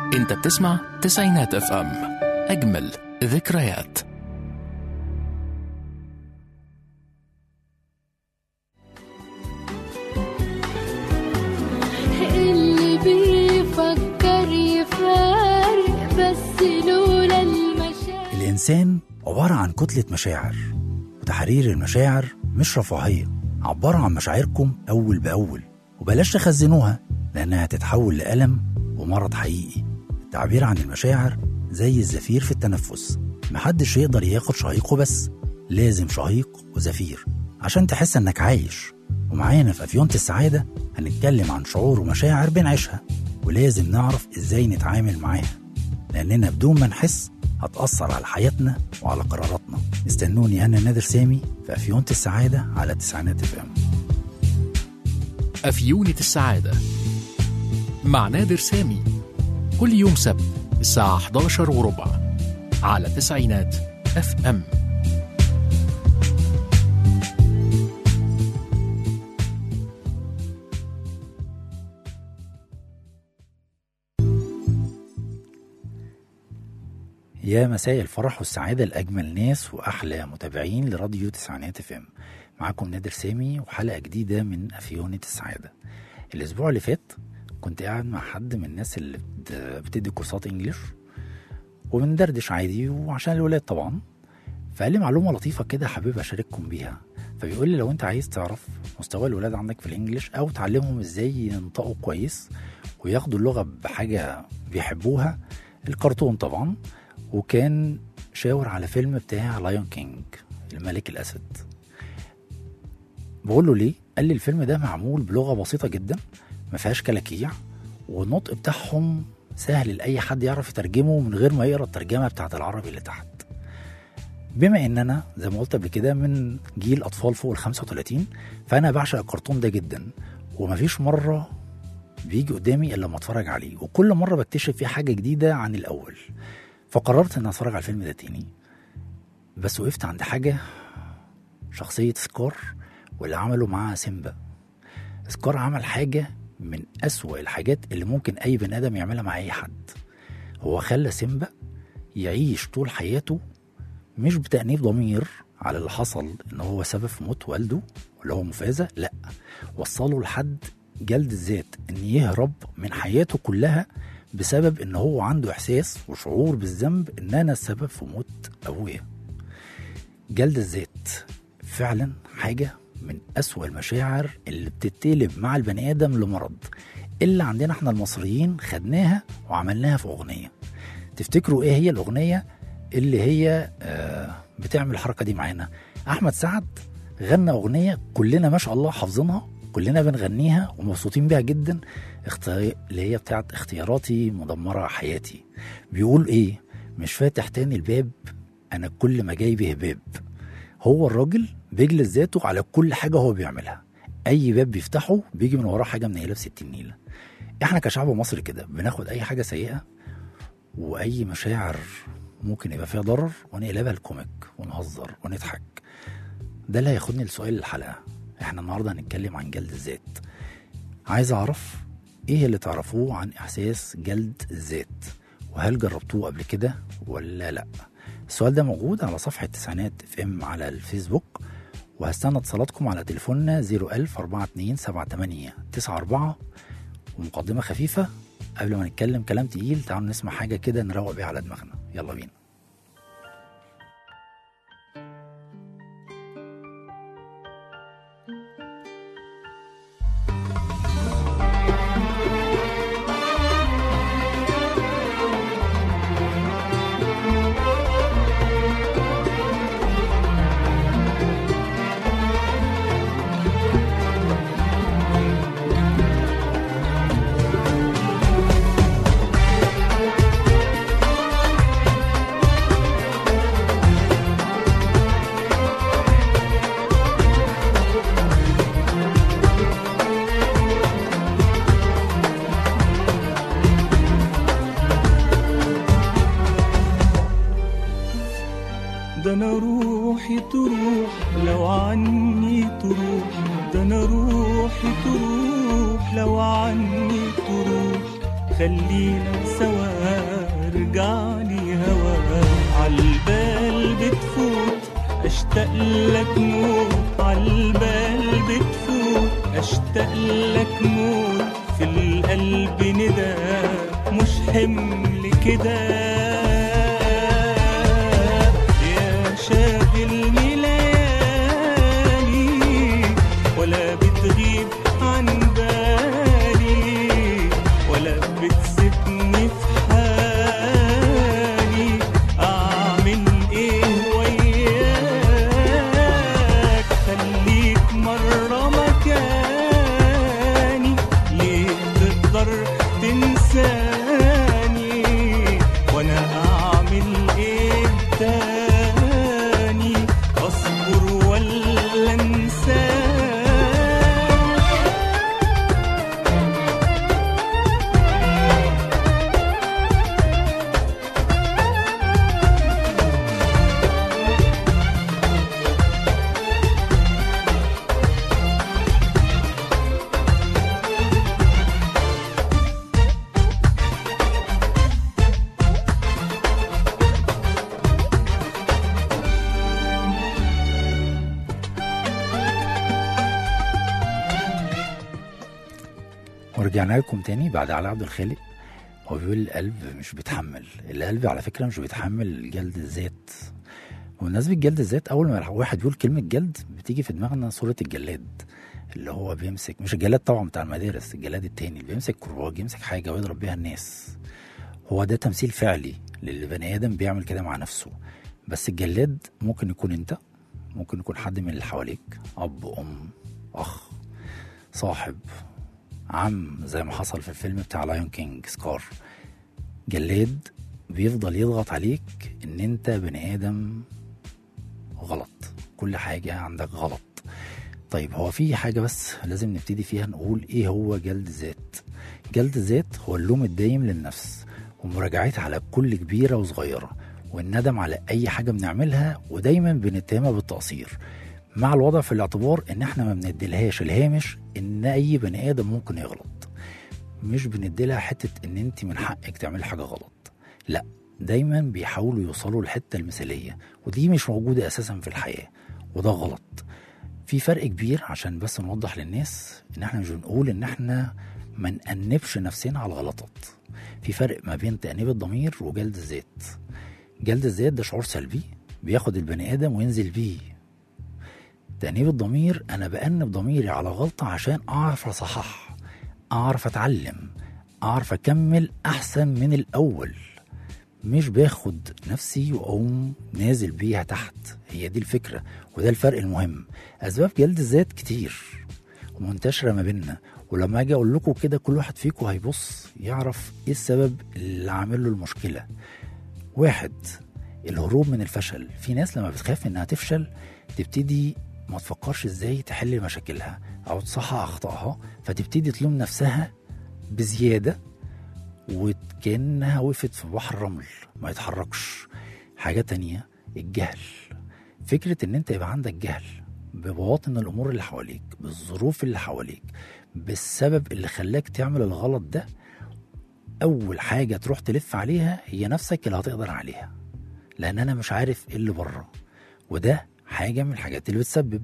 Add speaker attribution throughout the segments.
Speaker 1: انت بتسمع تسعينات اف ام اجمل ذكريات
Speaker 2: اللي بيفكر يفارق بس لولا المشاعر
Speaker 3: الإنسان عبارة عن كتلة مشاعر وتحرير المشاعر مش رفاهية عبروا عن مشاعركم أول بأول وبلاش تخزنوها لأنها هتتحول لألم ومرض حقيقي التعبير عن المشاعر زي الزفير في التنفس محدش يقدر ياخد شهيقه بس لازم شهيق وزفير عشان تحس انك عايش ومعانا في أفيونة السعادة هنتكلم عن شعور ومشاعر بنعيشها ولازم نعرف ازاي نتعامل معاها لأننا بدون ما نحس هتأثر على حياتنا وعلى قراراتنا استنوني أنا نادر سامي في أفيونة السعادة على تسعينات اف ام
Speaker 1: أفيونة السعادة مع نادر سامي كل يوم سبت الساعة 11 وربع على تسعينات اف ام
Speaker 3: يا مساء الفرح والسعادة لأجمل ناس وأحلى متابعين لراديو تسعينات اف ام معاكم نادر سامي وحلقة جديدة من أفيونة السعادة الأسبوع اللي فات كنت قاعد مع حد من الناس اللي بت- بتدي كورسات انجليش وبندردش عادي وعشان الولاد طبعا فقال لي معلومة لطيفة كده حابب أشارككم بيها فبيقول لي لو أنت عايز تعرف مستوى الولاد عندك في الإنجليش أو تعلمهم إزاي ينطقوا كويس وياخدوا اللغة بحاجة بيحبوها الكرتون طبعا وكان شاور على فيلم بتاع لايون كينج الملك الأسد بقول له ليه؟ قال لي الفيلم ده معمول بلغة بسيطة جدا ما فيهاش كلاكيع والنطق بتاعهم سهل لأي حد يعرف يترجمه من غير ما يقرا الترجمة بتاعت العربي اللي تحت بما ان انا زي ما قلت قبل كده من جيل اطفال فوق ال 35 فانا بعشق الكرتون ده جدا ومفيش مره بيجي قدامي الا لما اتفرج عليه وكل مره بكتشف فيه حاجه جديده عن الاول فقررت ان اتفرج على الفيلم ده تاني بس وقفت عند حاجه شخصيه سكار واللي عمله مع سيمبا سكار عمل حاجه من أسوأ الحاجات اللي ممكن اي بني ادم يعملها مع اي حد هو خلى سيمبا يعيش طول حياته مش بتأنيب ضمير على اللي حصل ان هو سبب في موت والده اللي هو مفازة لا وصله لحد جلد الذات ان يهرب من حياته كلها بسبب ان هو عنده احساس وشعور بالذنب ان انا السبب في موت ابويا جلد الذات فعلا حاجة من أسوأ المشاعر اللي بتتقلب مع البني آدم لمرض اللي عندنا احنا المصريين خدناها وعملناها في أغنية تفتكروا ايه هي الأغنية اللي هي آه بتعمل الحركة دي معانا أحمد سعد غنى أغنية كلنا ما شاء الله حافظينها كلنا بنغنيها ومبسوطين بيها جدا اختي... اللي هي بتاعت اختياراتي مدمرة حياتي بيقول ايه مش فاتح تاني الباب انا كل ما جاي به باب هو الراجل بيجلد ذاته على كل حاجة هو بيعملها أي باب بيفتحه بيجي من وراه حاجة منيلة في ستين نيلة احنا كشعب مصري كده بناخد أي حاجة سيئة وأي مشاعر ممكن يبقى فيها ضرر ونقلبها لكوميك ونهزر ونضحك ده اللي هياخدني لسؤال الحلقة احنا النهاردة هنتكلم عن جلد الذات عايز أعرف ايه اللي تعرفوه عن إحساس جلد الذات وهل جربتوه قبل كده ولا لأ السؤال ده موجود على صفحة تسعينات اف ام على الفيسبوك وهستنى اتصالاتكم على تليفوننا 01000 42 78 94 ومقدمة خفيفة قبل ما نتكلم كلام تقيل تعالوا نسمع حاجة كده نروق بيها على دماغنا يلا بينا
Speaker 4: ده انا روحي تروح لو عني تروح ده انا روحي تروح لو عني تروح خلينا سوا رجعلي هوا عالبال بتفوت اشتاق لك موت عالبال بتفوت اشتاق لك موت في القلب ندى مش حمل كده يا شاغلني ليالي ولا بتغيب عن بالي ولا بتسيبني في حالي اعمل ايه وياك خليك مره مكاني ليه تقدر تنساني وانا اعمل ايه تاني اصبر ولا انساك
Speaker 3: ورجعنا لكم تاني بعد علي عبد الخالق هو بيقول القلب مش بيتحمل القلب على فكرة مش بيتحمل جلد الذات وبمناسبة جلد الذات أول ما واحد بيقول كلمة جلد بتيجي في دماغنا صورة الجلاد اللي هو بيمسك مش الجلاد طبعا بتاع المدارس الجلاد التاني اللي بيمسك كرباج يمسك حاجة ويضرب بيها الناس هو ده تمثيل فعلي للبني آدم بيعمل كده مع نفسه بس الجلاد ممكن يكون أنت ممكن يكون حد من اللي حواليك أب أم أخ صاحب عم زي ما حصل في الفيلم بتاع لايون كينج سكار جلاد بيفضل يضغط عليك ان انت بني ادم غلط كل حاجة عندك غلط طيب هو في حاجة بس لازم نبتدي فيها نقول ايه هو جلد الذات جلد الذات هو اللوم الدايم للنفس ومراجعتها على كل كبيرة وصغيرة والندم على اي حاجة بنعملها ودايما بنتهمها بالتقصير مع الوضع في الاعتبار ان احنا ما بنديلهاش الهامش ان اي بني ادم ممكن يغلط مش بنديلها حته ان انت من حقك تعملي حاجه غلط لا دايما بيحاولوا يوصلوا للحته المثاليه ودي مش موجوده اساسا في الحياه وده غلط في فرق كبير عشان بس نوضح للناس ان احنا مش بنقول ان احنا ما نأنبش نفسنا على الغلطات في فرق ما بين تأنيب الضمير وجلد الذات جلد الذات ده شعور سلبي بياخد البني ادم وينزل بيه تأنيب الضمير أنا بأنب ضميري على غلطة عشان أعرف أصحح أعرف أتعلم أعرف أكمل أحسن من الأول مش باخد نفسي وأقوم نازل بيها تحت هي دي الفكرة وده الفرق المهم أسباب جلد الذات كتير ومنتشرة ما بيننا ولما أجي أقول لكم كده كل واحد فيكم هيبص يعرف إيه السبب اللي عامل له المشكلة واحد الهروب من الفشل في ناس لما بتخاف انها تفشل تبتدي ما تفكرش ازاي تحل مشاكلها او تصحح اخطائها فتبتدي تلوم نفسها بزياده وكانها وقفت في بحر رمل ما يتحركش حاجه تانية الجهل فكره ان انت يبقى عندك جهل ببواطن الامور اللي حواليك بالظروف اللي حواليك بالسبب اللي خلاك تعمل الغلط ده اول حاجه تروح تلف عليها هي نفسك اللي هتقدر عليها لان انا مش عارف ايه اللي بره وده حاجه من الحاجات اللي بتسبب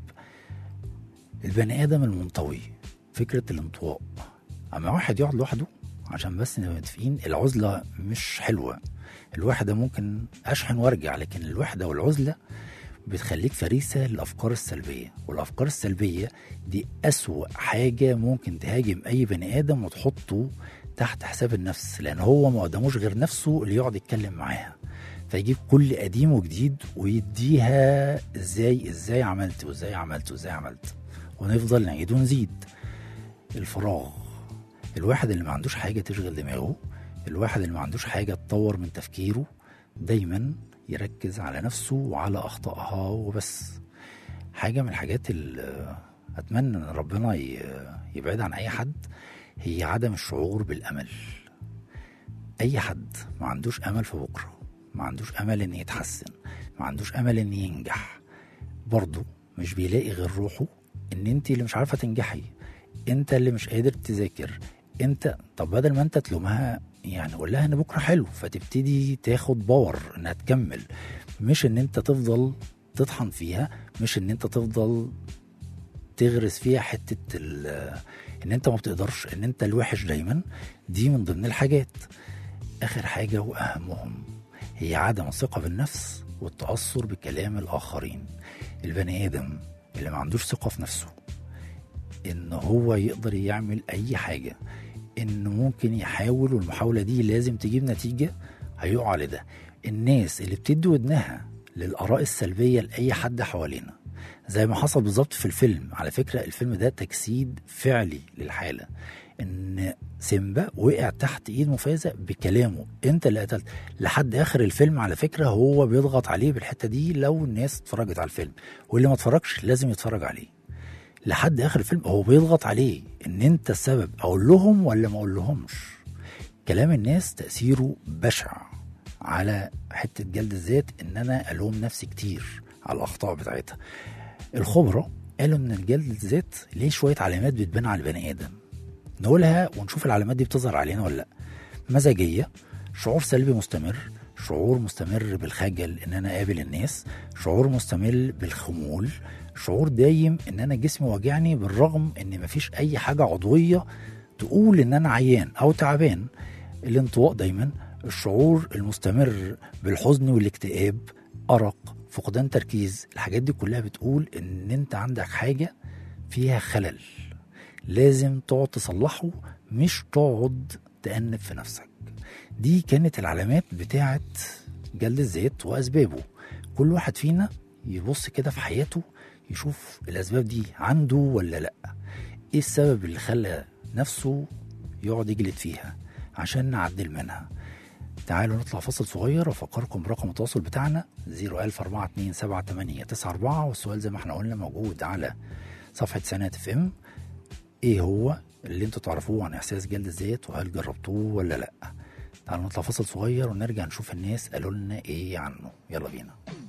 Speaker 3: البني ادم المنطوي فكره الانطواء اما واحد يقعد لوحده عشان بس نبقى متفقين العزله مش حلوه الوحده ممكن اشحن وارجع لكن الوحده والعزله بتخليك فريسة للأفكار السلبية والأفكار السلبية دي أسوأ حاجة ممكن تهاجم أي بني آدم وتحطه تحت حساب النفس لأن هو ما قداموش غير نفسه اللي يقعد يتكلم معاها فيجيب كل قديم وجديد ويديها ازاي ازاي عملت وازاي عملت وازاي عملت ونفضل نعيد ونزيد الفراغ الواحد اللي ما عندوش حاجة تشغل دماغه الواحد اللي ما عندوش حاجة تطور من تفكيره دايما يركز على نفسه وعلى أخطائها وبس حاجة من الحاجات اللي أتمنى إن ربنا ي- يبعد عن أي حد هي عدم الشعور بالأمل أي حد ما عندوش أمل في بكرة ما عندوش أمل إن يتحسن ما عندوش أمل إن ينجح برضه مش بيلاقي غير روحه إن أنت اللي مش عارفة تنجحي أنت اللي مش قادر تذاكر انت طب بدل ما انت تلومها يعني قول لها ان بكره حلو فتبتدي تاخد باور انها تكمل مش ان انت تفضل تطحن فيها مش ان انت تفضل تغرس فيها حته ال- ان انت ما بتقدرش ان انت الوحش دايما دي من ضمن الحاجات اخر حاجه واهمهم هي عدم الثقه بالنفس والتاثر بكلام الاخرين البني ادم اللي ما عندوش ثقه في نفسه ان هو يقدر يعمل اي حاجه انه ممكن يحاول والمحاوله دي لازم تجيب نتيجه هيقع لده الناس اللي بتدي ودنها للاراء السلبيه لاي حد حوالينا زي ما حصل بالظبط في الفيلم على فكره الفيلم ده تجسيد فعلي للحاله ان سيمبا وقع تحت ايد مفازة بكلامه انت اللي قتلت لحد اخر الفيلم على فكره هو بيضغط عليه بالحته دي لو الناس اتفرجت على الفيلم واللي ما اتفرجش لازم يتفرج عليه لحد اخر الفيلم هو بيضغط عليه ان انت السبب اقول لهم ولا ما اقول لهمش كلام الناس تاثيره بشع على حته جلد الذات ان انا الوم نفسي كتير على الاخطاء بتاعتها الخبراء قالوا ان الجلد الذات ليه شويه علامات بتبان على البني ادم نقولها ونشوف العلامات دي بتظهر علينا ولا لا مزاجيه شعور سلبي مستمر شعور مستمر بالخجل ان انا قابل الناس شعور مستمر بالخمول شعور دايم ان انا جسمي واجعني بالرغم ان مفيش اي حاجه عضويه تقول ان انا عيان او تعبان الانطواء دايما الشعور المستمر بالحزن والاكتئاب ارق فقدان تركيز الحاجات دي كلها بتقول ان انت عندك حاجه فيها خلل لازم تقعد تصلحه مش تقعد تأنب في نفسك دي كانت العلامات بتاعت جلد الذات وأسبابه كل واحد فينا يبص كده في حياته يشوف الأسباب دي عنده ولا لأ إيه السبب اللي خلى نفسه يقعد يجلد فيها عشان نعدل منها تعالوا نطلع فاصل صغير وافكركم برقم التواصل بتاعنا 014278894 والسؤال زي ما احنا قلنا موجود على صفحه سنة اف ام ايه هو اللي انتوا تعرفوه عن احساس جلد الذات وهل جربتوه ولا لا تعالوا نطلع فاصل صغير ونرجع نشوف الناس قالوا لنا ايه عنه يلا بينا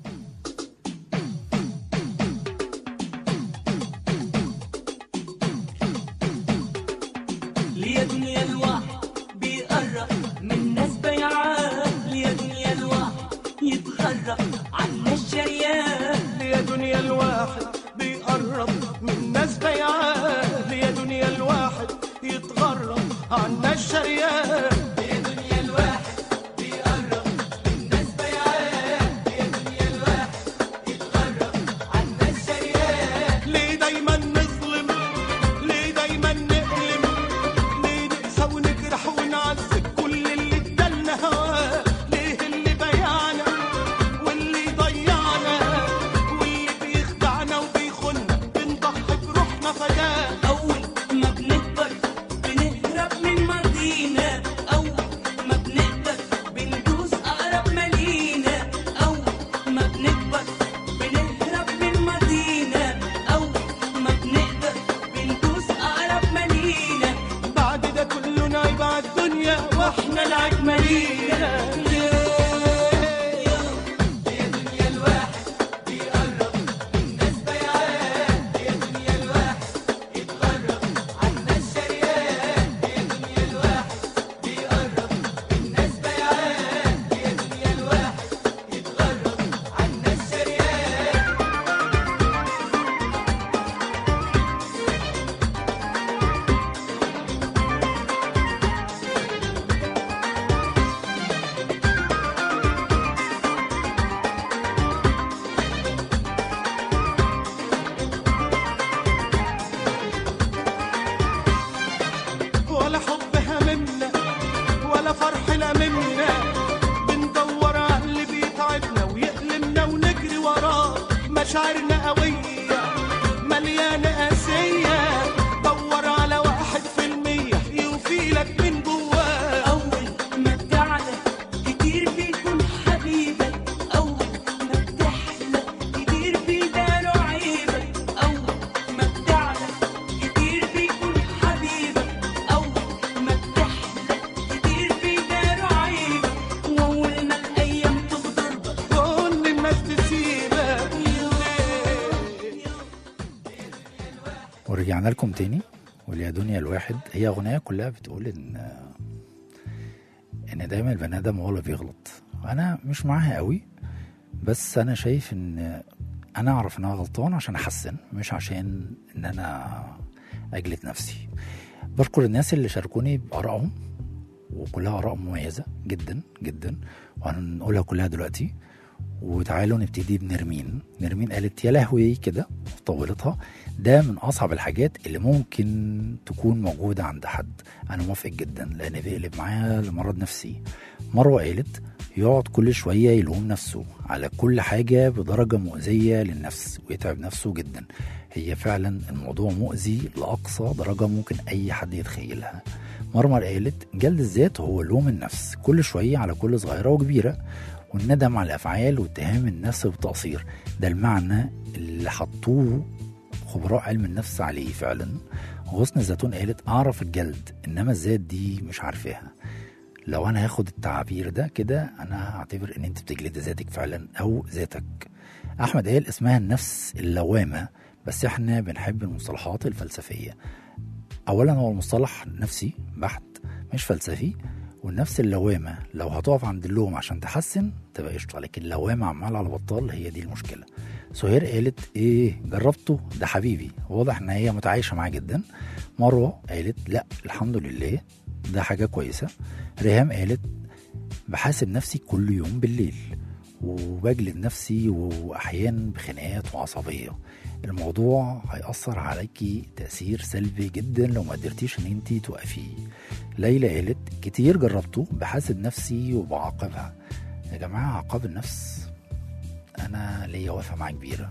Speaker 5: ليا دنيا الواحد بيقرب من ناس بيعان ليا دنيا الواحد يتغرب عن الشريان
Speaker 4: ليا دنيا الواحد بيقرب من ناس بيعان ليا دنيا الواحد يتغرب عنا الشريان
Speaker 5: ليا دنيا الواحد بيقرب من ناس بيعان ليا دنيا الواحد يتغرب عن الشريان
Speaker 4: ليه دايما نظلم ليه دايما نألم ليه نقسى ونجرح ونعذب كل اللي ادالنا هواه ليه اللي بيعنا واللي ضيعنا واللي بيخدعنا وبيخنا بنضحي بروحنا فداه
Speaker 5: أول ما بنكبر بنهرب من ماضينا أول ما بنقدر بندوس أقرب ما لينا أول ما بنكبر بنهرب من ماضينا أول ما بنقدر بندوس أقرب ما لينا
Speaker 4: بعد ده كله نعيب على الدنيا واحنا العيب مالينا ولا حب هممنا ولا فرح لممنا بندور على اللي بيتعبنا ويألمنا ونجري وراه مشاعرنا قوية مليانة قاسية دور على واحد في المية يوفيلك من جواه
Speaker 5: أول ما بتعلى كتير بيكون حبيبك أول ما بتحلى كتير بيداروا عيبك أول ما بتعلى كتير بيكون حبيبك أول ما بتحلى كتير بيداروا عيبك وأول ما الأيام تغدر
Speaker 4: كل الناس تسيبك
Speaker 3: ورجعنا لكم تاني واليا دنيا الواحد هي اغنيه كلها بتقول ان ان دايما البني ادم هو اللي بيغلط انا مش معاها قوي بس انا شايف ان انا اعرف ان انا غلطان عشان احسن مش عشان ان انا اجلد نفسي بشكر الناس اللي شاركوني بارائهم وكلها اراء مميزه جدا جدا وهنقولها كلها دلوقتي وتعالوا نبتدي بنرمين نرمين قالت يا لهوي كده طولتها ده من اصعب الحاجات اللي ممكن تكون موجوده عند حد انا موافق جدا لان بيقلب معايا لمرض نفسي مروه قالت يقعد كل شويه يلوم نفسه على كل حاجه بدرجه مؤذيه للنفس ويتعب نفسه جدا هي فعلا الموضوع مؤذي لاقصى درجه ممكن اي حد يتخيلها مرمر قالت جلد الذات هو لوم النفس كل شويه على كل صغيره وكبيره والندم على الافعال واتهام النفس بالتقصير ده المعنى اللي حطوه خبراء علم النفس عليه فعلا غصن الزيتون قالت اعرف الجلد انما الذات دي مش عارفاها لو انا هاخد التعبير ده كده انا هعتبر ان انت بتجلد ذاتك فعلا او ذاتك احمد قال اسمها النفس اللوامه بس احنا بنحب المصطلحات الفلسفيه اولا هو المصطلح نفسي بحت مش فلسفي والنفس اللوامه لو هتقف عند اللوم عشان تحسن تبقى قشطه لكن لوامه عمال على بطال هي دي المشكله سهير قالت ايه جربته ده حبيبي واضح ان هي متعايشه معاه جدا مروه قالت لا الحمد لله ده حاجه كويسه ريهام قالت بحاسب نفسي كل يوم بالليل وبجلد نفسي واحيانا بخناقات وعصبيه الموضوع هيأثر عليكي تأثير سلبي جدا لو ما قدرتيش ان انت توقفيه ليلى قالت كتير جربته بحاسب نفسي وبعاقبها يا جماعة عقاب النفس أنا ليا وقفة معاه كبيرة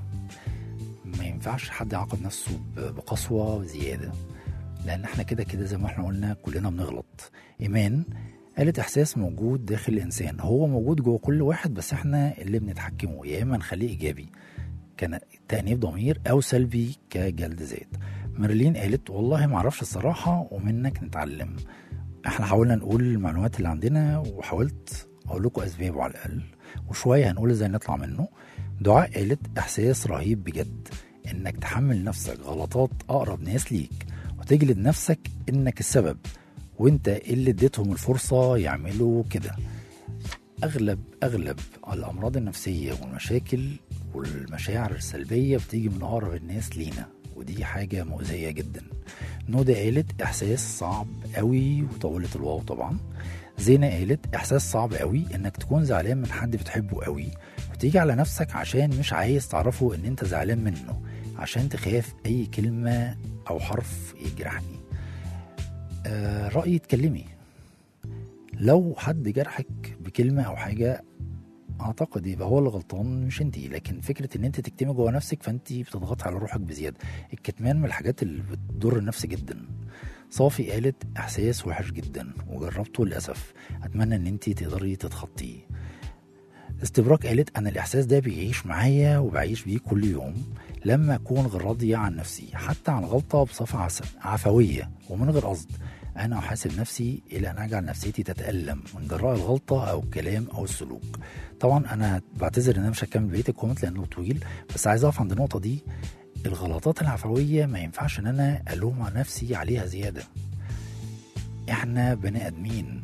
Speaker 3: ما ينفعش حد يعاقب نفسه ب- بقسوة زيادة لأن احنا كده كده زي ما احنا قلنا كلنا بنغلط إيمان قالت إحساس موجود داخل الإنسان هو موجود جوه كل واحد بس احنا اللي بنتحكمه يا إما نخليه إيجابي كان تأنيب ضمير أو سلبي كجلد ذات ميرلين قالت والله ما اعرفش الصراحة ومنك نتعلم احنا حاولنا نقول المعلومات اللي عندنا وحاولت اقول لكم اسبابه على الاقل وشويه هنقول ازاي نطلع منه دعاء قالت احساس رهيب بجد انك تحمل نفسك غلطات اقرب ناس ليك وتجلد نفسك انك السبب وانت اللي اديتهم الفرصه يعملوا كده اغلب اغلب الامراض النفسيه والمشاكل والمشاعر السلبيه بتيجي من اقرب الناس لينا ودي حاجه مؤذيه جدا نودة قالت احساس صعب قوي وطولت الواو طبعا زينة قالت احساس صعب قوي انك تكون زعلان من حد بتحبه قوي وتيجي على نفسك عشان مش عايز تعرفه ان انت زعلان منه عشان تخاف اي كلمة او حرف يجرحني آه رأيي اتكلمي لو حد جرحك بكلمة او حاجة اعتقد يبقى هو اللي غلطان مش انت لكن فكره ان انت تكتمي جوه نفسك فانت بتضغطي على روحك بزياده الكتمان من الحاجات اللي بتضر النفس جدا صافي قالت احساس وحش جدا وجربته للاسف اتمنى ان انت تقدري تتخطيه استبراك قالت انا الاحساس ده بيعيش معايا وبعيش بيه كل يوم لما اكون غير راضيه عن نفسي حتى عن غلطه بصفه عس- عفويه ومن غير قصد انا احاسب نفسي الى ان اجعل نفسيتي تتالم من جراء الغلطه او الكلام او السلوك طبعا انا بعتذر ان انا مش هكمل بقيه الكومنت لانه طويل بس عايز اقف عند النقطه دي الغلطات العفويه ما ينفعش ان انا الوم نفسي عليها زياده احنا بني ادمين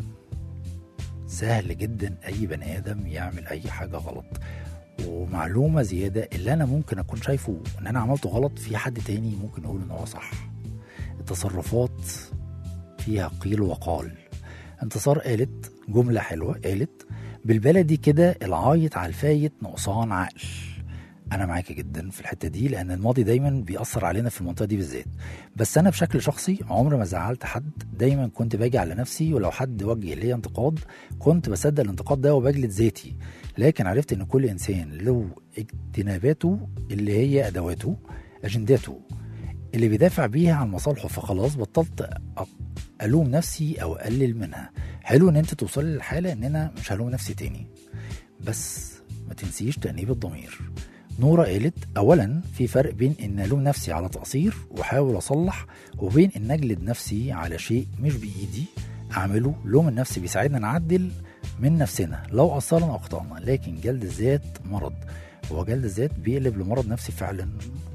Speaker 3: سهل جدا اي بني ادم يعمل اي حاجه غلط ومعلومه زياده اللي انا ممكن اكون شايفه ان انا عملته غلط في حد تاني ممكن يقول ان هو صح التصرفات فيها قيل وقال انتصار قالت جملة حلوة قالت بالبلدي كده العايط على الفايت نقصان عقل انا معاك جدا في الحته دي لان الماضي دايما بيأثر علينا في المنطقه دي بالذات بس انا بشكل شخصي عمري ما زعلت حد دايما كنت باجي على نفسي ولو حد وجه لي انتقاد كنت بصدق الانتقاد ده وبجلد ذاتي لكن عرفت ان كل انسان له اجتناباته اللي هي ادواته اجنداته اللي بيدافع بيها عن مصالحه فخلاص بطلت أ- الوم نفسي او اقلل منها حلو ان انت توصلي للحاله ان انا مش هلوم نفسي تاني بس ما تنسيش تأنيب الضمير نورة قالت أولا في فرق بين إن ألوم نفسي على تقصير وأحاول أصلح وبين إن أجلد نفسي على شيء مش بإيدي أعمله لوم النفس بيساعدنا نعدل من نفسنا لو قصرنا أو أخطأنا لكن جلد الذات مرض هو جلد الذات بيقلب لمرض نفسي فعلا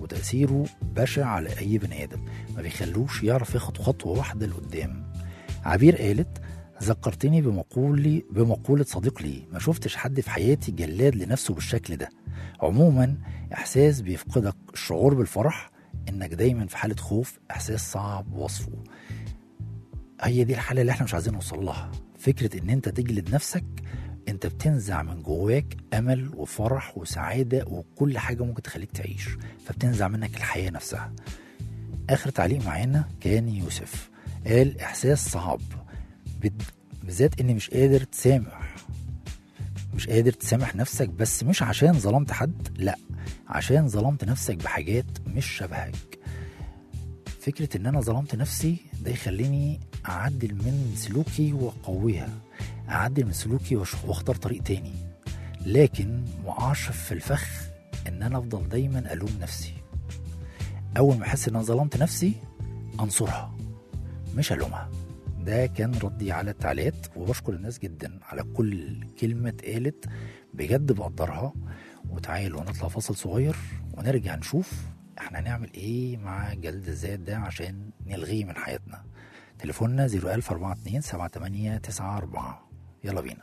Speaker 3: وتأثيره بشع على أي بني آدم ما بيخلوش يعرف ياخد خطوة واحدة لقدام عبير قالت ذكرتني بمقولي بمقولة صديق لي ما شفتش حد في حياتي جلاد لنفسه بالشكل ده عموما إحساس بيفقدك الشعور بالفرح إنك دايما في حالة خوف إحساس صعب وصفه هي دي الحالة اللي احنا مش عايزين نوصل لها فكرة إن أنت تجلد نفسك أنت بتنزع من جواك أمل وفرح وسعادة وكل حاجة ممكن تخليك تعيش فبتنزع منك الحياة نفسها آخر تعليق معانا كان يوسف قال إحساس صعب بد- بالذات إني مش قادر تسامح مش قادر تسامح نفسك بس مش عشان ظلمت حد لا عشان ظلمت نفسك بحاجات مش شبهك فكرة إن أنا ظلمت نفسي ده يخليني أعدل من سلوكي وأقويها أعدل من سلوكي وأش- وأختار طريق تاني لكن ما أقعش في الفخ إن أنا أفضل دايما ألوم نفسي أول ما أحس إن أنا ظلمت نفسي أنصرها مش ألومها ده كان ردي على التعليقات وبشكر الناس جدا على كل كلمة اتقالت بجد بقدرها وتعالوا نطلع فاصل صغير ونرجع نشوف احنا هنعمل ايه مع جلد الذات ده عشان نلغيه من حياتنا تليفوننا 01042 7894 يلا بينا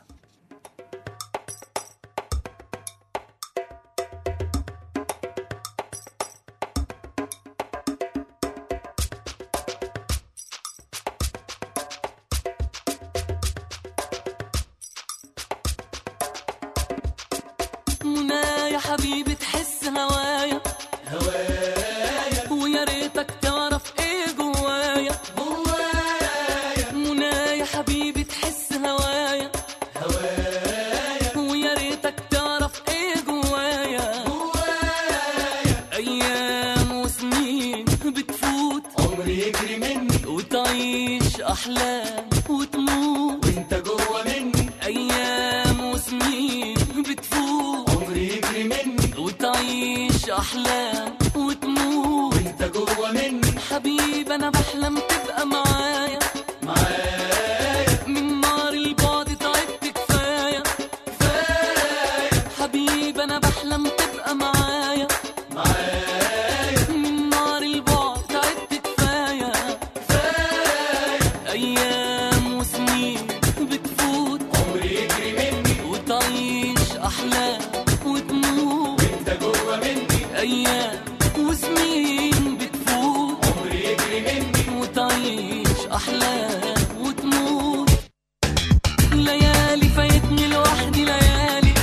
Speaker 5: منى يا حبيبي تحس هوايا هوايا ويا ريتك تعرف ايه جوايا جوايا منى يا حبيبي تحس هوايا هوايا ويا ريتك تعرف ايه جوايا جوايا ايام وسنين بتفوت
Speaker 4: عمري يجري مني
Speaker 5: وتعيش احلام وتموت
Speaker 4: وانت جوه مني
Speaker 5: ايام وسنين بتفوت
Speaker 4: عمري يجري مني
Speaker 5: وتعيش احلام وتموت
Speaker 4: وانت جوه مني
Speaker 5: حبيبي انا بحلم تبقى معايا معايا من نار البعد تعبت كفايه كفايه حبيبي انا بحلم تبقى معايا معايا من نار البعد تعبت كفايه كفايه ايام وسنين بتفوت
Speaker 4: عمري يجري مني
Speaker 5: وتعيش احلام وتموت
Speaker 4: وانت جوه مني
Speaker 5: ايام وسنين بتفوت
Speaker 4: عمري يجري مني
Speaker 5: وتعيش احلام وتموت ليالي فايتني لوحدي ليالي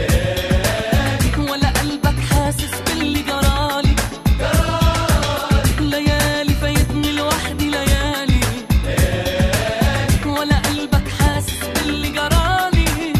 Speaker 5: ولا قلبك حاسس باللي جرالي ليالي فايتني لوحدي ليالي ولا قلبك حاسس باللي جرالي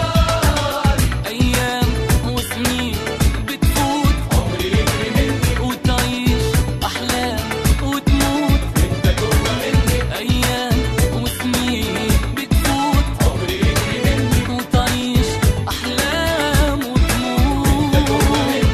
Speaker 5: ايام وسنين بتفوت
Speaker 4: عمري يجري مني
Speaker 5: وتعيش احلام وتموت
Speaker 4: وانت جوه مني
Speaker 5: ايام وسنين بتفوت
Speaker 4: عمري يجري مني
Speaker 5: وتعيش احلام
Speaker 4: وانت جوه
Speaker 5: وتموت
Speaker 4: مني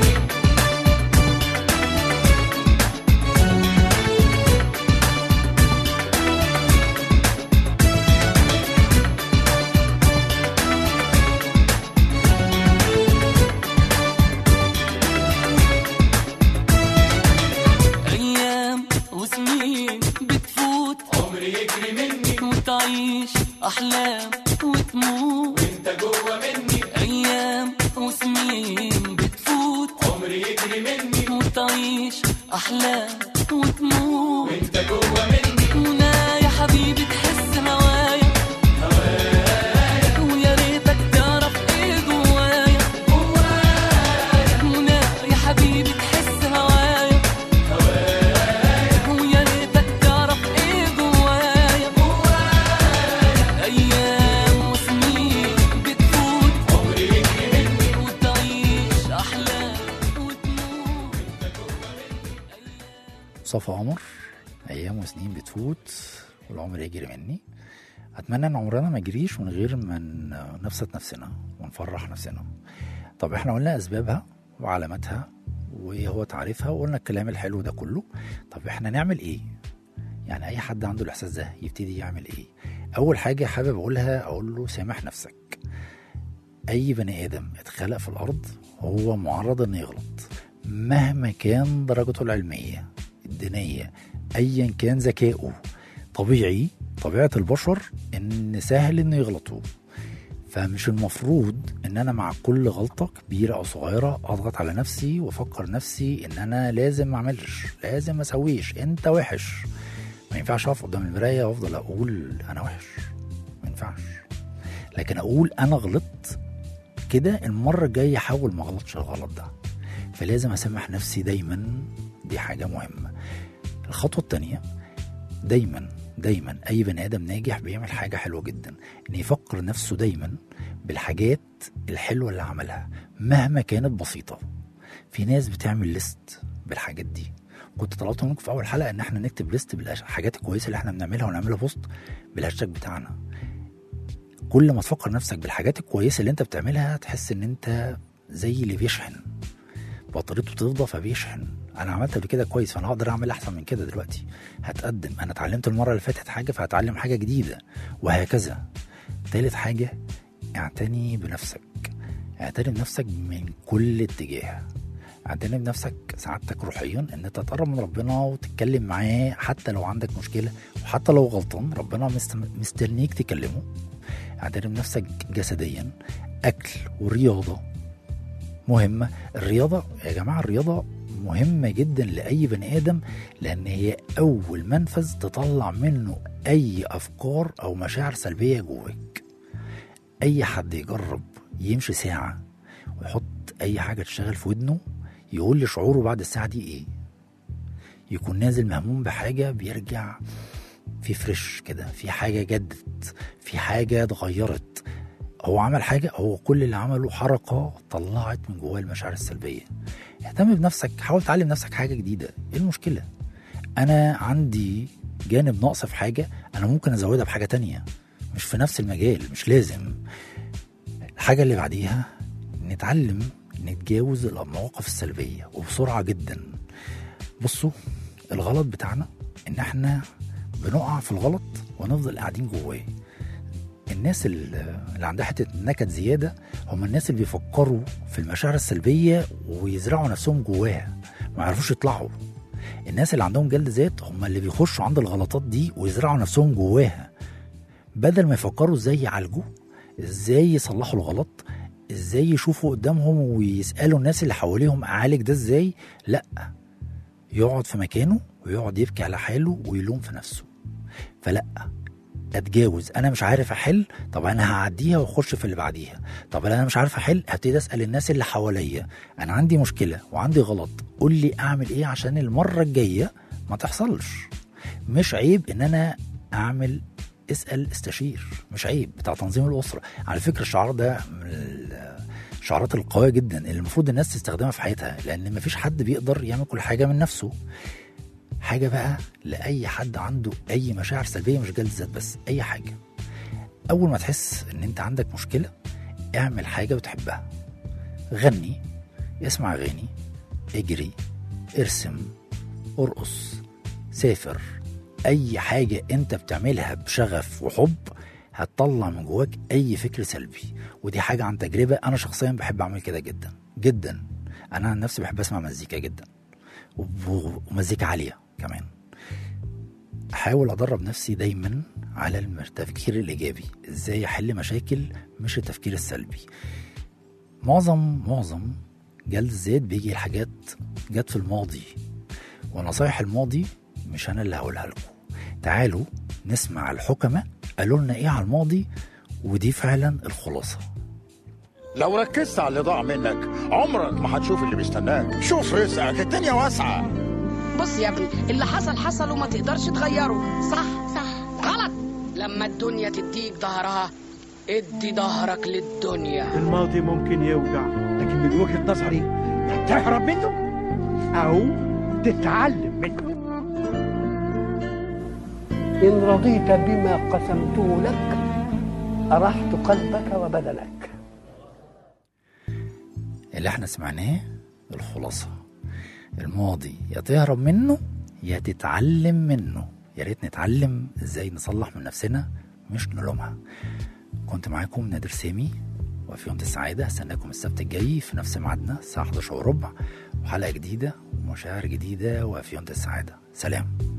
Speaker 5: ايام وسنين بتفوت
Speaker 4: عمري يجري مني
Speaker 5: وتعيش احلام وتموت
Speaker 4: وانت جوه مني
Speaker 5: ايام وسنين بتفوت
Speaker 4: عمري يجري مني
Speaker 5: وتعيش احلام وتموت
Speaker 4: وانت جوه مني
Speaker 5: منى يا حبيبي تحس هوايا هوايا ويا ريتك تعرف ايه جوايا جوايا منى يا حبيبي تحس هوايا هوايا ويا ريتك تعرف ايه جوايا جوايا ايام وسنين بتفوت
Speaker 4: عمري يجري مني
Speaker 5: وتعيش احلام وتموت
Speaker 3: صفا قمر ايام وسنين بتفوت والعمر يجري مني اتمنى ان عمرنا ما يجريش من غير ما ن- نبسط نفسنا ونفرح نفسنا طب احنا قلنا اسبابها وعلاماتها وهو تعريفها وقلنا الكلام الحلو ده كله طب احنا نعمل ايه يعني اي حد عنده الاحساس ده يبتدي يعمل ايه اول حاجه حابب اقولها اقول له سامح نفسك اي بني ادم اتخلق في الارض هو معرض انه يغلط مهما كان درجته العلمية الدينية أيا كان ذكائه طبيعي طبيعة البشر إن سهل إنه يغلطوا فمش المفروض ان انا مع كل غلطه كبيره او صغيره اضغط على نفسي وافكر نفسي ان انا لازم ما اعملش لازم ما اسويش انت وحش ما ينفعش اقف قدام المرايه وافضل اقول انا وحش ما ينفعش لكن اقول انا غلطت كده المره الجايه احاول ما اغلطش الغلط ده فلازم اسامح نفسي دايما دي حاجه مهمه الخطوه التانيه دايما دايما اي بني ادم ناجح بيعمل حاجه حلوه جدا ان يفكر نفسه دايما بالحاجات الحلوه اللي عملها مهما كانت بسيطه في ناس بتعمل ليست بالحاجات دي كنت طلبت منكم في اول حلقه ان احنا نكتب ليست بالحاجات الكويسه اللي احنا بنعملها ونعملها بوست بالهاشتاج بتاعنا كل ما تفكر نفسك بالحاجات الكويسه اللي انت بتعملها تحس ان انت زي اللي بيشحن بطاريته تفضى فبيشحن انا عملت قبل كده كويس فانا هقدر اعمل احسن من كده دلوقتي هتقدم انا اتعلمت المره اللي فاتت حاجه فهتعلم حاجه جديده وهكذا تالت حاجه اعتني بنفسك اعتني بنفسك من كل اتجاه اعتني بنفسك سعادتك روحيا ان انت تقرب من ربنا وتتكلم معاه حتى لو عندك مشكله وحتى لو غلطان ربنا مست- مستنيك تكلمه اعتني بنفسك جسديا اكل ورياضه مهمة الرياضة يا جماعة الرياضة مهمة جدا لأي بني آدم لأن هي أول منفذ تطلع منه أي أفكار أو مشاعر سلبية جواك أي حد يجرب يمشي ساعة ويحط أي حاجة تشتغل في ودنه يقول لي شعوره بعد الساعة دي إيه يكون نازل مهموم بحاجة بيرجع في فريش كده في حاجة جدت في حاجة اتغيرت هو عمل حاجة هو كل اللي عمله حركة طلعت من جواه المشاعر السلبية اهتم بنفسك حاول تعلم نفسك حاجة جديدة ايه المشكلة انا عندي جانب ناقص في حاجة انا ممكن ازودها بحاجة تانية مش في نفس المجال مش لازم الحاجة اللي بعديها نتعلم نتجاوز المواقف السلبية وبسرعة جدا بصوا الغلط بتاعنا ان احنا بنقع في الغلط ونفضل قاعدين جواه الناس اللي اللي عندها حته نكد زياده هم الناس اللي بيفكروا في المشاعر السلبيه ويزرعوا نفسهم جواها ما يعرفوش يطلعوا الناس اللي عندهم جلد ذات هم اللي بيخشوا عند الغلطات دي ويزرعوا نفسهم جواها بدل ما يفكروا ازاي يعالجوا ازاي يصلحوا الغلط ازاي يشوفوا قدامهم ويسالوا الناس اللي حواليهم اعالج ده ازاي لا يقعد في مكانه ويقعد يبكي على حاله ويلوم في نفسه فلا اتجاوز انا مش عارف احل طب انا هعديها واخش في اللي بعديها طب انا مش عارف احل هبتدي اسال الناس اللي حواليا انا عندي مشكله وعندي غلط قول لي اعمل ايه عشان المره الجايه ما تحصلش مش عيب ان انا اعمل اسال استشير مش عيب بتاع تنظيم الاسره على فكره الشعار ده من الشعارات القويه جدا اللي المفروض الناس تستخدمها في حياتها لان مفيش حد بيقدر يعمل كل حاجه من نفسه حاجه بقى لاي حد عنده اي مشاعر سلبيه مش جلد ذات بس اي حاجه اول ما تحس ان انت عندك مشكله اعمل حاجه بتحبها غني اسمع اغاني اجري ارسم ارقص سافر اي حاجه انت بتعملها بشغف وحب هتطلع من جواك اي فكر سلبي ودي حاجه عن تجربه انا شخصيا بحب اعمل كده جدا جدا انا عن نفسي بحب اسمع مزيكا جدا وب- ومزيكا عاليه كمان احاول ادرب نفسي دايما على الم- التفكير الايجابي ازاي احل مشاكل مش التفكير السلبي معظم معظم جلد الذات بيجي الحاجات جت في الماضي ونصايح الماضي مش انا اللي هقولها لكم تعالوا نسمع الحكماء قالوا لنا ايه على الماضي ودي فعلا الخلاصه
Speaker 6: لو ركزت على اللي ضاع منك عمرك ما هتشوف اللي بيستناك شوف رزقك الدنيا واسعة
Speaker 7: بص يا ابني اللي حصل حصل وما تقدرش تغيره صح
Speaker 2: صح
Speaker 7: غلط لما الدنيا تديك ظهرها ادي ظهرك للدنيا
Speaker 8: الماضي ممكن يوجع لكن من وجهة نظري يا تهرب منه أو تتعلم منه
Speaker 9: إن رضيت بما قسمته لك أرحت قلبك وبدنك
Speaker 3: اللي احنا سمعناه الخلاصة الماضي يا تهرب منه يا تتعلم منه يا ريت نتعلم ازاي نصلح من نفسنا مش نلومها كنت معاكم نادر سامي وفي يوم السعادة هستناكم السبت الجاي في نفس ميعادنا الساعة 11 وربع وحلقة جديدة ومشاعر جديدة وفي يوم السعادة سلام